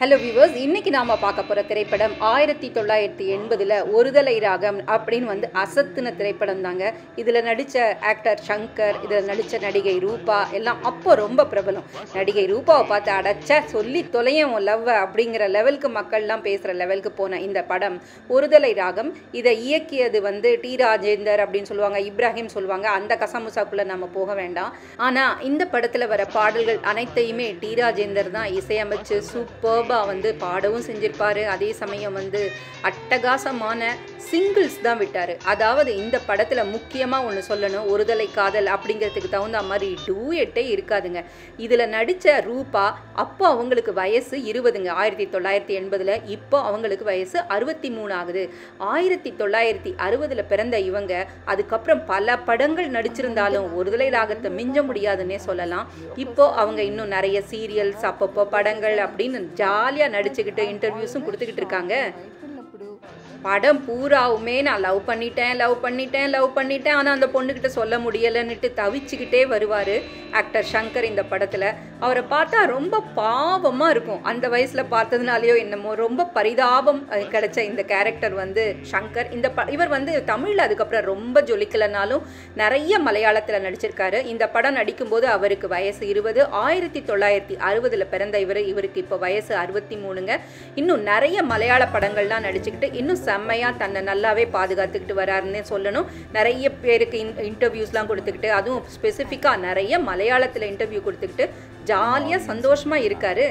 hello viewers இன்னைக்கு நாம பார்க்க போற திரைப்படம் ஆயிரத்தி தொள்ளாயிரத்தி எண்பதுல ஒருதலை ராகம் அப்படின்னு வந்து அசத்துன திரைப்படம் தாங்க இதுல நடிச்ச ஆக்டர் சங்கர் இதுல நடிச்ச நடிகை ரூபா எல்லாம் அப்போ ரொம்ப பிரபலம் நடிகை ரூபாவை பார்த்து அடைச்ச சொல்லி தொலையும் லவ் அப்படிங்கிற லெவலுக்கு மக்கள்லாம் பேசுற லெவலுக்கு போன இந்த படம் ஒருதலை ராகம் இதை இயக்கியது வந்து டி ராஜேந்தர் அப்படின்னு சொல்லுவாங்க இப்ராஹிம் சொல்லுவாங்க அந்த கசமுசாக்குள்ள நம்ம போக வேண்டாம் ஆனா இந்த படத்துல வர பாடல்கள் அனைத்தையுமே டி ராஜேந்தர் தான் இசையமைச்சு சூப்பர்பா வந்து பாடவும் செஞ்சிருப்பாரு அதே சமயம் வந்து அட்டகாசமான சிங்கிள்ஸ் தான் விட்டாரு அதாவது இந்த படத்துல முக்கியமா ஒன்று சொல்லணும் ஒருதலை காதல் அப்படிங்கிறதுக்கு தகுந்த மாதிரி டூயட்டே இருக்காதுங்க இதுல நடிச்ச ரூபா அப்போ அவங்களுக்கு வயசு இருபதுங்க ஆயிரத்தி தொள்ளாயிரத்தி எண்பதுல இப்போ அவங்களுக்கு வயசு அறுபத்தி மூணு ஆகுது ஆயிரத்தி தொள்ளாயிரத்தி அறுபதுல பிறந்த இவங்க அதுக்கப்புறம் பல படங்கள் நடிச்சிருந்தாலும் ஒருதலை ராகத்தை மிஞ்ச முடியாதுன்னே சொல்லலாம் இப்போ அவங்க இன்னும் நிறைய சீரியல்ஸ் அப்பப்போ படங்கள் அப்படின்னு ஜாலியாக நடிச்சுக்கிட்டு இன்டர்வியூஸும் கொடுத்துக்கிட்டு இருக்காங்க படம் பூராவுமே நான் லவ் பண்ணிட்டேன் லவ் பண்ணிட்டேன் லவ் பண்ணிட்டேன் ஆனால் அந்த பொண்ணுக்கிட்ட சொல்ல முடியலைன்னுட்டு தவிச்சுக்கிட்டே வருவார் ஆக்டர் சங்கர் இந்த படத்தில் அவரை பார்த்தா ரொம்ப பாவமாக இருக்கும் அந்த வயசில் பார்த்ததுனாலையோ என்னமோ ரொம்ப பரிதாபம் அஹ், கிடைச்ச இந்த கேரக்டர் வந்து சங்கர் இந்த ப இவர் வந்து தமிழில் அதுக்கப்புறம் ரொம்ப ஜொலிக்கலைனாலும் நிறைய மலையாளத்தில் நடிச்சிருக்காரு இந்த படம் நடிக்கும்போது அவருக்கு வயசு இருபது ஆயிரத்தி தொள்ளாயிரத்தி அறுபதில் பிறந்த இவர் இவருக்கு இப்போ வயசு அறுபத்தி மூணுங்க இன்னும் நிறைய மலையாள படங்கள்லாம் நடிச்சுக்கிட்டு இன்னும் செம்மையாக தன்னை நல்லாவே பாதுகாத்துக்கிட்டு வராருன்னே சொல்லணும் நிறைய பேருக்கு இன் இன்டர்வியூஸ்லாம் கொடுத்துக்கிட்டு அதுவும் ஸ்பெசிஃபிக்காக நிறைய மலையாளத்தில் இன்டர்வியூ கொடுத்துக்கிட்டு ஜாலியாக சந்தோஷமாக இருக்காரு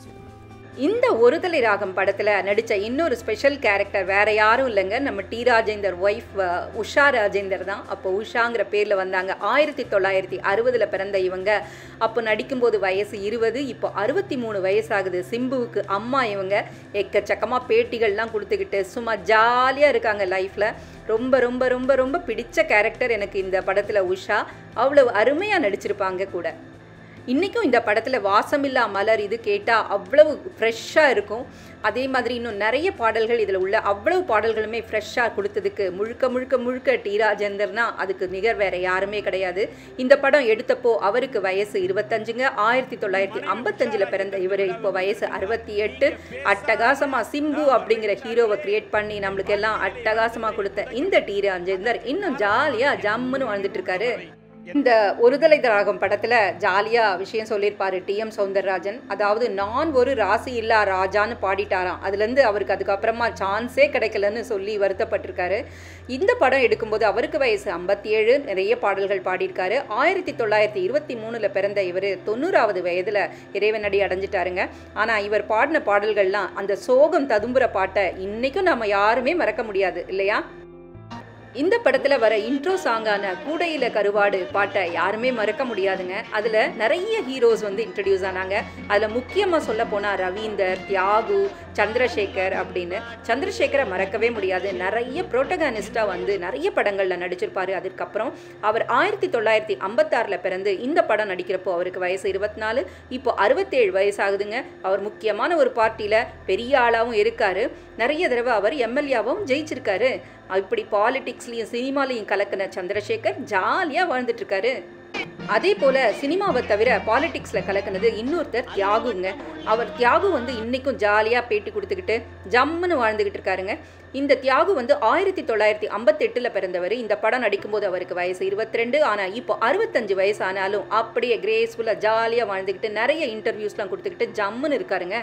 இந்த ஒருதலை ராகம் படத்தில் நடித்த இன்னொரு ஸ்பெஷல் கேரக்டர் வேற யாரும் இல்லைங்க நம்ம டி ராஜேந்தர் ஒய்ஃப் உஷா ராஜேந்தர் தான் அப்போ உஷாங்கிற பேரில் வந்தாங்க ஆயிரத்தி தொள்ளாயிரத்தி அறுபதில் பிறந்த இவங்க அப்போ நடிக்கும்போது வயசு இருபது இப்போ அறுபத்தி மூணு வயசாகுது சிம்புவுக்கு அம்மா இவங்க எக்கச்சக்கமாக பேட்டிகள்லாம் கொடுத்துக்கிட்டு சும்மா ஜாலியாக இருக்காங்க லைஃப்பில் ரொம்ப ரொம்ப ரொம்ப ரொம்ப பிடிச்ச கேரக்டர் எனக்கு இந்த படத்தில் உஷா அவ்வளவு அருமையாக நடிச்சிருப்பாங்க கூட இன்றைக்கும் இந்த படத்தில் வாசமில்லா மலர் இது கேட்டால் அவ்வளவு ஃப்ரெஷ்ஷாக இருக்கும் அதே மாதிரி இன்னும் நிறைய பாடல்கள் இதில் உள்ள அவ்வளவு பாடல்களுமே ஃப்ரெஷ்ஷாக கொடுத்ததுக்கு முழுக்க முழுக்க முழுக்க டி ராஜேந்தர்னா அதுக்கு நிகர் வேற யாருமே கிடையாது இந்த படம் எடுத்தப்போ அவருக்கு வயசு இருபத்தஞ்சுங்க ஆயிரத்தி தொள்ளாயிரத்தி ஐம்பத்தஞ்சில் பிறந்த இவர் இப்போ வயசு அறுபத்தி எட்டு அட்டகாசமாக சிம்பு அப்படிங்கிற ஹீரோவை கிரியேட் பண்ணி நம்மளுக்கு எல்லாம் அட்டகாசமாக கொடுத்த இந்த டி ராஜேந்தர் இன்னும் ஜாலியாக ஜம்முன்னு வாழ்ந்துட்டு இருக்காரு இந்த ஒருதலை ராகம் படத்துல ஜாலியா விஷயம் சொல்லியிருப்பாரு டி எம் சௌந்தரராஜன் அதாவது நான் ஒரு ராசி இல்லா ராஜான்னு பாடிட்டாராம் அதுலேருந்து அவருக்கு அதுக்கப்புறமா சான்ஸே கிடைக்கலன்னு சொல்லி வருத்தப்பட்டிருக்காரு இந்த படம் எடுக்கும்போது அவருக்கு வயசு ஐம்பத்தி ஏழு நிறைய பாடல்கள் பாடியிருக்காரு ஆயிரத்தி தொள்ளாயிரத்தி இருபத்தி மூணுல பிறந்த இவர் தொண்ணூறாவது வயதுல இறைவனடி அடைஞ்சிட்டாருங்க ஆனா இவர் பாடின பாடல்கள்லாம் அந்த சோகம் ததும்புற பாட்டை இன்னைக்கும் நம்ம யாருமே மறக்க முடியாது இல்லையா இந்த படத்துல வர இன்ட்ரோ சாங்கான கூடையில கருவாடு பாட்டை யாருமே மறக்க முடியாதுங்க அதுல நிறைய ஹீரோஸ் வந்து இன்ட்ரடியூஸ் ஆனாங்க அதுல முக்கியமா சொல்ல போனா ரவீந்தர் தியாகு சந்திரசேகர் அப்படின்னு சந்திரசேகரை மறக்கவே முடியாது நிறைய புரோட்டகானிஸ்டா வந்து நிறைய படங்கள்ல நடிச்சிருப்பாரு அதுக்கப்புறம் அவர் ஆயிரத்தி தொள்ளாயிரத்தி ஐம்பத்தாறுல பிறந்து இந்த படம் நடிக்கிறப்போ அவருக்கு வயசு இருபத்தி நாலு இப்போ அறுபத்தேழு வயசு ஆகுதுங்க அவர் முக்கியமான ஒரு பார்ட்டியில பெரிய ஆளாவும் இருக்காரு நிறைய தடவை அவர் எம்எல்ஏவும் ஜெயிச்சிருக்காரு இப்படி பாலிடிக்ஸ்லையும் சினிமாலையும் கலக்கின சந்திரசேகர் ஜாலியாக வாழ்ந்துட்டு இருக்காரு அதே போல சினிமாவை தவிர பாலிடிக்ஸ்ல கலக்குனது இன்னொருத்தர் தியாகுங்க அவர் தியாகு வந்து இன்னைக்கும் ஜாலியா பேட்டி கொடுத்துக்கிட்டு ஜம்முன்னு வாழ்ந்துகிட்டு இருக்காருங்க இந்த தியாகு வந்து ஆயிரத்தி தொள்ளாயிரத்தி ஐம்பத்தெட்டுல பிறந்தவர் இந்த படம் நடிக்கும்போது அவருக்கு வயசு இருபத்தி ரெண்டு ஆனா இப்போ அறுபத்தஞ்சு வயசு ஆனாலும் அப்படியே கிரேஸ்ஃபுல்லா ஜாலியா வாழ்ந்துக்கிட்டு நிறைய இன்டர்வியூஸ்லாம் கொடுத்துக்கிட்டு ஜம்முன்னு இருக்காருங்க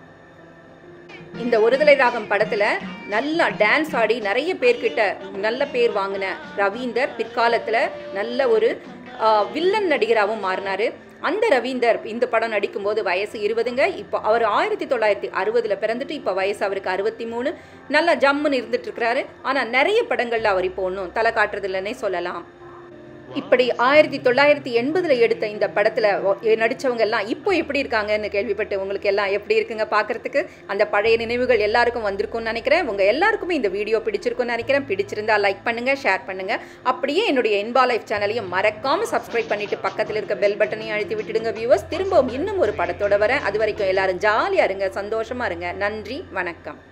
இந்த ஒருதலை ராகம் படத்துல நல்லா டான்ஸ் ஆடி நிறைய பேர்கிட்ட நல்ல பேர் வாங்கின ரவீந்தர் பிற்காலத்துல நல்ல ஒரு ஆ, வில்லன் நடிகராகவும் மாறினாரு அந்த ரவீந்தர் இந்த படம் நடிக்கும்போது வயசு இருபதுங்க இப்போ அவர் ஆயிரத்தி தொள்ளாயிரத்தி அறுபதுல பிறந்துட்டு இப்போ வயசு அவருக்கு அறுபத்தி மூணு நல்லா ஜம்முன்னு இருந்துட்டு இருக்கிறாரு ஆனால் நிறைய படங்கள்ல அவர் இப்போ ஒன்றும் தலை காட்டுறது இல்லைன்னே சொல்லலாம் இப்படி ஆயிரத்தி தொள்ளாயிரத்தி எண்பதுல எடுத்த இந்த படத்துல ஒ- நடிச்சவங்க எல்லாம் இப்போ எப்படி இருக்காங்கன்னு கேள்விப்பட்டு உங்களுக்கு எல்லாம் எப்படி இருக்குங்க பார்க்கறதுக்கு அந்த பழைய நினைவுகள் எல்லாருக்கும் வந்திருக்கும்னு நினைக்கிறேன் உங்க எல்லாருக்குமே இந்த வீடியோ பிடிச்சிருக்கும்னு நினைக்கிறேன் பிடிச்சிருந்தா லைக் பண்ணுங்க ஷேர் பண்ணுங்க அப்படியே என்னுடைய என்பா லைஃப் சேனலையும் மறக்காம சப்ஸ்கிரைப் பண்ணிட்டு பக்கத்தில் இருக்க பெல் பட்டனையும் அழுத்தி விட்டுடுங்க வியூவர்ஸ் திரும்பவும் இன்னும் ஒரு படத்தோட வரேன் அது வரைக்கும் எல்லாரும் ஜாலியா இருங்க சந்தோஷமா இருங்க நன்றி வணக்கம்